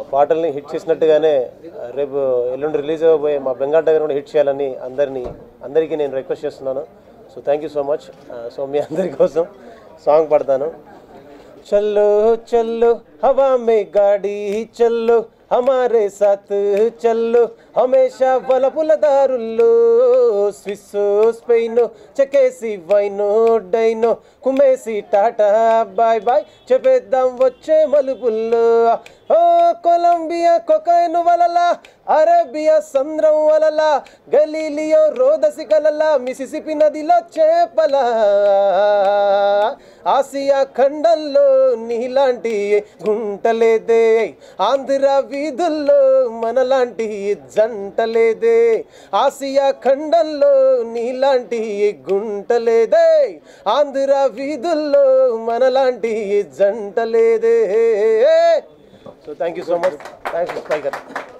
పాటల్ని హిట్ చేసినట్టుగానే ఆ, రేపు ఎల్లుండి రిలీజ్ అవ్వబోయే మా బెంగాల్ టైగర్ కూడా హిట్ చేయాలని అందరినీ అందరికీ నేను రిక్వెస్ట్ చేస్తున్నాను so thank you so much so మీ అందరి కోసం సాంగ్ పాడతాను चलो चलो हवा में गाड़ी चलो हमारे साथ चलो हमेशा వలపుల దారుల్లో స్విస్ స్పెయిన్ చెకేసి వైనో డైనో కుమేసి టాటా బాయ్ బాయ్ చెప్పేద్దాం వచ్చే మలుపుల్లో ఓ కొలంబియా కొకైన్ వలల అరేబియా సంద్రం వలల గలీలియో రోదసి కలల మిసిసిపి నదిలో చేపల ఆసియా ఖండంలో నీలాంటి గుంటలేదే ఆంధ్ర వీధుల్లో మనలాంటి జంటలేదే ఆసియా ఖండంలో నీలాంటి గుంటలేదే ఆంధ్ర వీధుల్లో మనలాంటి జంటలేదే so thank you so much thanks tiger